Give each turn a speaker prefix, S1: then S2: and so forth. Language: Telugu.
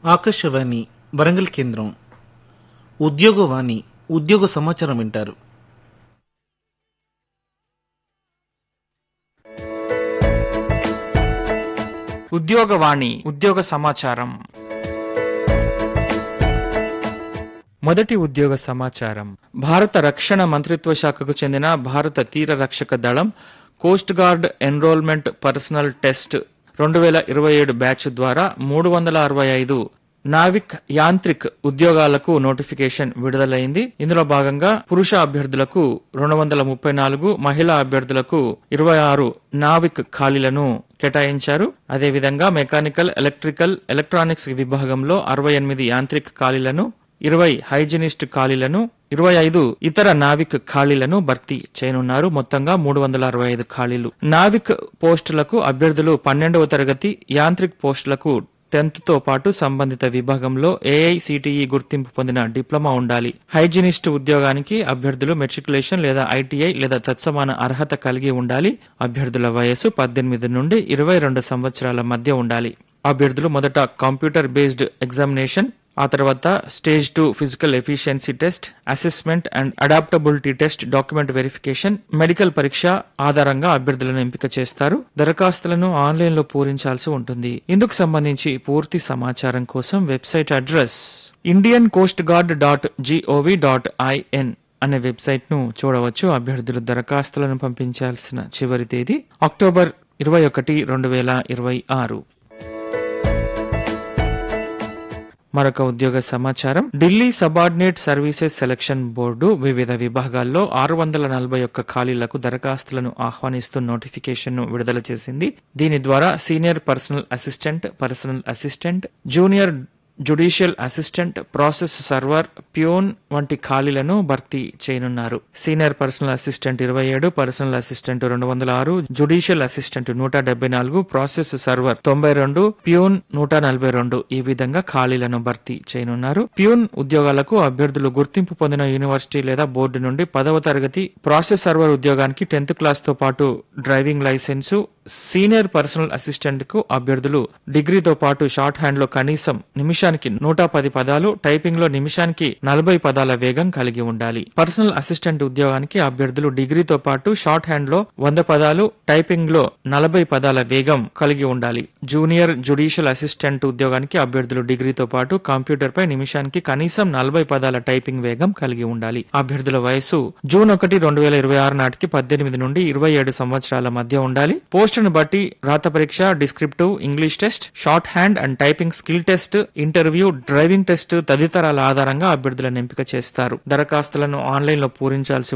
S1: ఆకాశవాణి వరంగల్ కేంద్రం ఉద్యోగవాణి ఉద్యోగ సమాచారం వింటారు
S2: ఉద్యోగవాణి ఉద్యోగ సమాచారం మొదటి ఉద్యోగ సమాచారం భారత రక్షణ మంత్రిత్వ శాఖకు చెందిన భారత తీర రక్షక దళం coast guard enrolment personnel test రెండు వేల ఇరవై ఏడు బ్యాచ్ ద్వారా మూడు వందల అరవై ఐదు నావిక్ యాంత్రిక్ ఉద్యోగాలకు నోటిఫికేషన్ విడుదలైంది ఇందులో భాగంగా పురుష అభ్యర్థులకు రెండు వందల ముప్పై నాలుగు మహిళా అభ్యర్థులకు ఇరవై ఆరు నావిక్ ఖాళీలను కేటాయించారు అదేవిధంగా మెకానికల్ ఎలక్ట్రికల్ ఎలక్ట్రానిక్స్ విభాగంలో అరవై ఎనిమిది యాంత్రిక్ ఖాళీలను ఇరవై హైజినిస్ట్ ఖాళీలను ఇరవై ఐదు ఇతర నావిక్ ఖాళీలను భర్తీ చేయనున్నారు మొత్తంగా మూడు వందల అరవై ఐదు ఖాళీలు నావిక్ పోస్టులకు అభ్యర్థులు పన్నెండవ తరగతి యాంత్రిక్ పోస్టులకు టెన్త్ తో పాటు సంబంధిత విభాగంలో ఏఐసిటిఈ గుర్తింపు పొందిన డిప్లొమా ఉండాలి హైజినిస్ట్ ఉద్యోగానికి అభ్యర్థులు మెట్రికులేషన్ లేదా ఐటీఐ లేదా తత్సమాన అర్హత కలిగి ఉండాలి అభ్యర్థుల వయస్సు పద్దెనిమిది నుండి ఇరవై రెండు సంవత్సరాల మధ్య ఉండాలి అభ్యర్థులు మొదట కంప్యూటర్ బేస్డ్ ఎగ్జామినేషన్ ఆ తర్వాత stage two physical efficiency test assessment and adaptability test document verification medical పరీక్ష ఆధారంగా అభ్యర్థులను ఎంపిక చేస్తారు దరఖాస్తులను ఆన్లైన్ లో పూరించాల్సి ఉంటుంది ఇందుకు సంబంధించి పూర్తి సమాచారం కోసం website address Indian coast guard dot GOV dot IN అనే వెబ్సైట్ ను చూడవచ్చు అభ్యర్థులు దరఖాస్తులను పంపించాల్సిన చివరి తేదీ అక్టోబర్ ఇరవై ఒకటి రెండు వేల ఇరవై ఆరు మరొక ఉద్యోగ సమాచారం Delhi subordinate services selection board వివిధ విభాగాల్లో ఆరు వందల నలభై ఒక్క ఖాళీలకు దరఖాస్తులను ఆహ్వానిస్తూ నోటిఫికేషన్ ను విడుదల చేసింది దీని ద్వారా senior personal assistant personal assistant junior judicial assistant process server peon వంటి ఖాళీలను భర్తీ చేయనున్నారు సీనియర్ పర్సనల్ అసిస్టెంట్ ఇరవై ఏడు పర్సనల్ అసిస్టెంట్ రెండు వందల ఆరు జుడిషియల్ అసిస్టెంట్ నూట డెబ్బై నాలుగు ప్రాసెస్ సర్వర్ తొంభై రెండు ప్యూన్ నూట నలభై రెండు ఈ విధంగా ఖాళీలను భర్తీ చేయనున్నారు ప్యూన్ ఉద్యోగాలకు అభ్యర్థులు గుర్తింపు పొందిన యూనివర్సిటీ లేదా బోర్డు నుండి పదవ తరగతి ప్రాసెస్ సర్వర్ ఉద్యోగానికి టెన్త్ క్లాస్ తో పాటు driving licence senior personal assistant కు అభ్యర్థులు డిగ్రీతో పాటు షార్ట్ హ్యాండ్ లో కనీసం నిమిషానికి నూట పది పదాలు టైపింగ్ లో నిమిషానికి నలభై పదాల వేగం కలిగి ఉండాలి పర్సనల్ అసిస్టెంట్ ఉద్యోగానికి అభ్యర్థులు డిగ్రీతో పాటు షార్ట్ హ్యాండ్ లో వంద పదాలు టైపింగ్ లో నలభై పదాల వేగం కలిగి ఉండాలి జూనియర్ జుడిషియల్ అసిస్టెంట్ ఉద్యోగానికి అభ్యర్థులు డిగ్రీతో పాటు కంప్యూటర్ పై నిమిషానికి కనీసం నలభై పదాల టైపింగ్ వేగం కలిగి ఉండాలి అభ్యర్థుల వయసు జూన్ ఒకటి రెండు వేల ఇరవై ఆరు నాటికి పద్దెనిమిది నుండి ఇరవై ఏడు సంవత్సరాల మధ్య ఉండాలి పోస్టును బట్టి రాత పరీక్ష descriptive English test shorthand and typing skill test interview driving test తదితరాల ఆధారంగా అభ్యర్థులను ఎంపిక చేస్తారు దరఖాస్తులను ఆన్లైన్ లో పూరించాల్సి